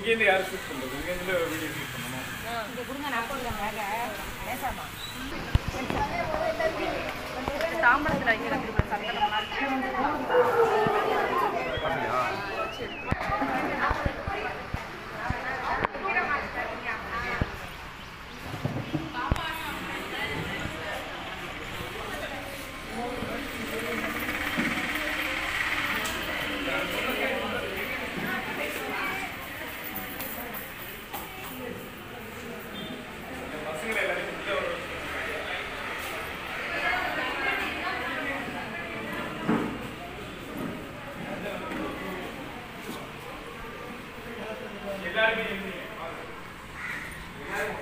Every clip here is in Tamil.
இங்கேருந்து யாரும் ஷூட் பண்ணுறது இங்கேருந்து வீடியோ ஷூட் பண்ணணும் இங்க கொடுங்க நான் போடுறேன் வேக பேசாமா தாம்பரத்தில் வைக்கிற திருப்பி சந்தனம்லாம் இருக்கு பசங்களை எல்லாரும் உள்ள வர வச்சு. எல்லாருமே இருந்தீங்க. வாங்க. எல்லாரும்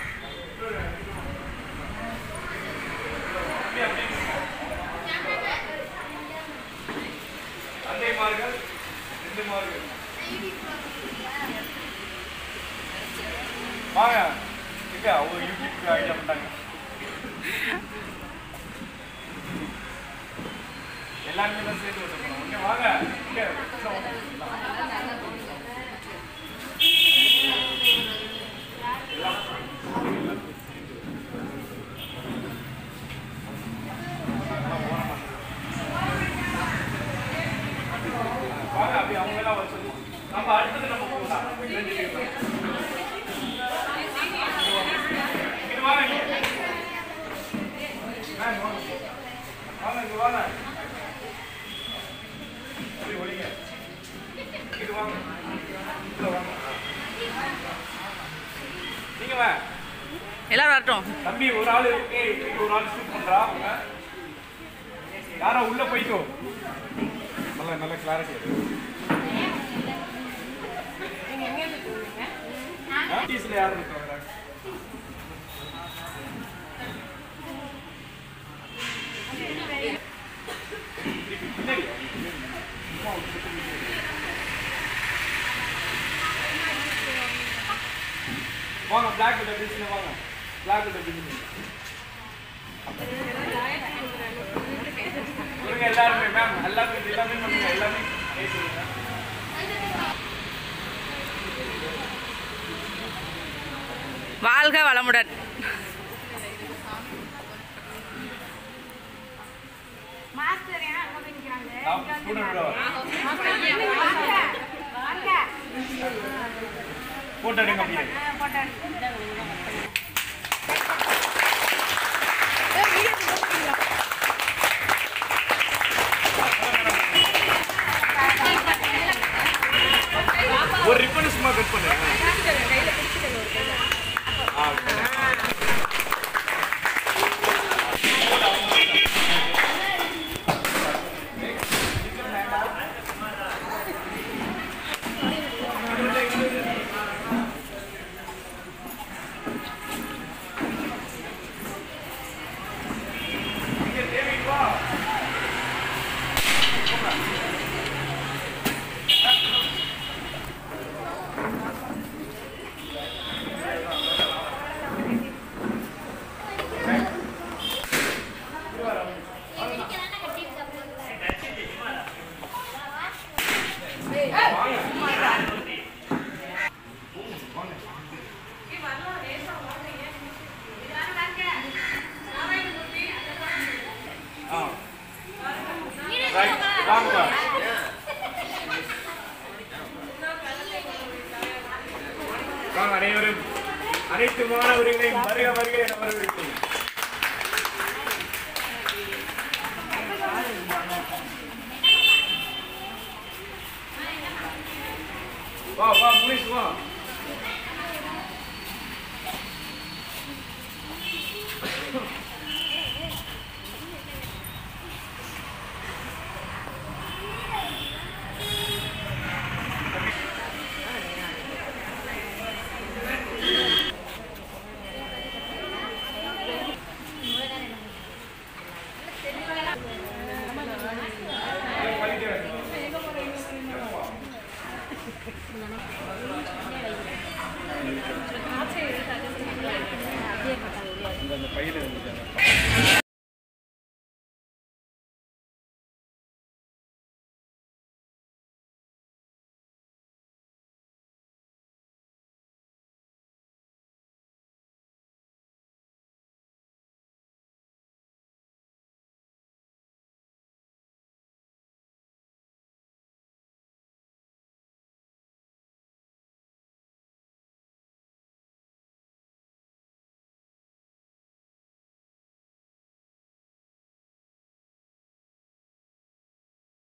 அப்படியே, அப்படியே. தந்தைமார்கள் ரெண்டு மார்கள் வாங்க எங்க அவங்க யூடியூப்க்கு ஐடியா பண்ணாங்க எல்லாருமே தான் சேர்த்து வச்சுக்கணும் இங்க வாங்க இங்க உள்ள வாங்க. எல்லாம் வாங்க அப்படி அவங்க எல்லாம் வச்சு நம்ம அடுத்தது நம்ம போகலாம் ரெண்டு பேரும். இங்க வாங்க நீங்க. மேம், வாங்க. வாங்க, இங்க வாங்க. அப்படி ஒளிங்க. இங்க வாங்க. உள்ள வாங்க. நீங்க வா. எல்லாரும் வரட்டும் தம்பி ஒரு ஆள் இருக்கு இங்க ஒரு ஆள் ஷூட் பண்றா அவங்க. யாரோ உள்ள போய்க்கோ நல்ல நல்ல கிளாரிட்டி டீஸ்ல யார் இருக்காங்க பின்னாடி வா. சும்மா ஒரு சுத்து சுத்து. வாங்க பிளாக் விட்ட பிரிச்சுங்க வாங்க பிளாக் விட்ட பிரிச்சுங்க சொல்லுங்க எல்லாருமே மேம் எல்லாமே எல்லாமே பண்ணுங்க எல்லாமே பேசுங்க வாழ்க வளமுடன் மாஸ்டர் ஏன் அங்க போய் நிக்கிறாங்க நான் ஸ்டூடெண்ட் விட வாங்க வாங்க போட்டோ எடுங்க அப்படியே ஆ, போட்டோ ஒரு ரிப்பன் சும்மா கட் பண்ணு ஆ, okay. இங்க தேவி வா ஆ ரைட் வாங்க வாங்க அனைவரும் அனைத்து மாணவர்களையும் வருக வருக என வரவேற்கிறேன் வா வா முனிஷ் வா இந்த பையில இருந்து